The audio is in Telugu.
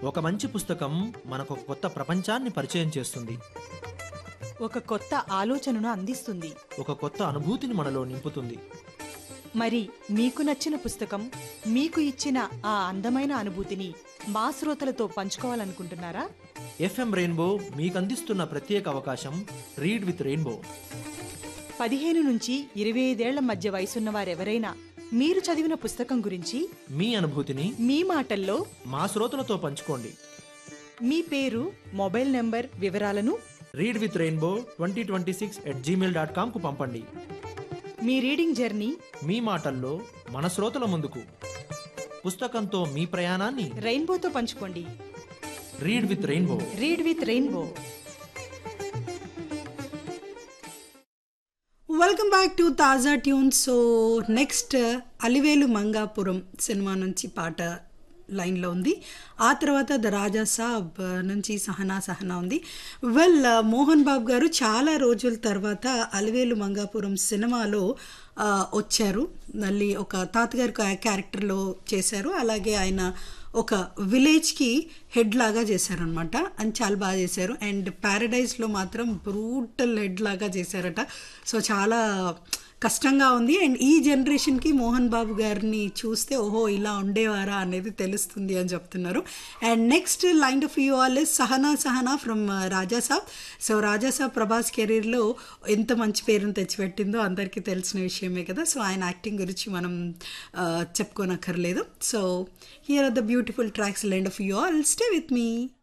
ఒక మంచి పుస్తకం మనకు ఒక కొత్త ప్రపంచాన్ని పరిచయం చేస్తుంది ఒక కొత్త ఆలోచనను అందిస్తుంది ఒక కొత్త అనుభూతిని మనలో నింపుతుంది మరి మీకు నచ్చిన పుస్తకం మీకు ఇచ్చిన ఆ అందమైన అనుభూతిని మా శ్రోతలతో పంచుకోవాలనుకుంటున్నారా ఎఫ్ఎం రెయిన్బో మీకు అందిస్తున్న ప్రత్యేక అవకాశం రీడ్ విత్ రెయిన్బో పదిహేను నుంచి ఇరవై ఐదేళ్ల మధ్య వయసున్న వారెవరైనా మీరు చదివిన పుస్తకం గురించి మీ అనుభూతిని మీ మాటల్లో మా శ్రోతలతో పంచుకోండి మీ పేరు మొబైల్ నెంబర్ వివరాలను read with rainbow twenty twenty six at Gmail dot కామ్కు పంపండి మీ రీడింగ్ జర్నీ మీ మాటల్లో మన శ్రోతల ముందుకు పుస్తకంతో మీ ప్రయాణాన్ని రెయిన్బోతో పంచుకోండి read with rainbow read with rainbow welcome back to తాజా tunes so next Alivelu Mangapuram cinema నుంచి పాట లైన్లో ఉంది ఆ తర్వాత ద రాజా సాబ్ నుంచి సహనా సహనా ఉంది వెల్ మోహన్ బాబు గారు చాలా రోజుల తర్వాత అలివేలు మంగాపురం సినిమాలో ఆ, వచ్చారు మళ్ళీ ఒక తాతగారి క్యా- క్యారెక్టర్లో చేశారు అలాగే ఆయన ఒక విలేజ్కి హెడ్ లాగా చేశారనమాట అని చాలా బాగా చేశారు అండ్ ప్యారడైజ్లో మాత్రం బ్రూటల్ హెడ్ లాగా చేశారట సో చాలా కష్టంగా ఉంది అండ్ ఈ జనరేషన్కి మోహన్ బాబు గారిని చూస్తే ఓహో ఇలా ఉండేవారా అనేది తెలుస్తుంది అని చెప్తున్నారు and next line of you all is Sahana Sahana from Rajasaab so Rajasaab Prabhas కెరీర్లో ఎంత మంచి పేరును తెచ్చిపెట్టిందో అందరికీ తెలిసిన విషయమే కదా సో ఆయన యాక్టింగ్ గురించి మనం ఆ, చెప్పుకోనక్కర్లేదు so here are the beautiful tracks lined of you all stay with me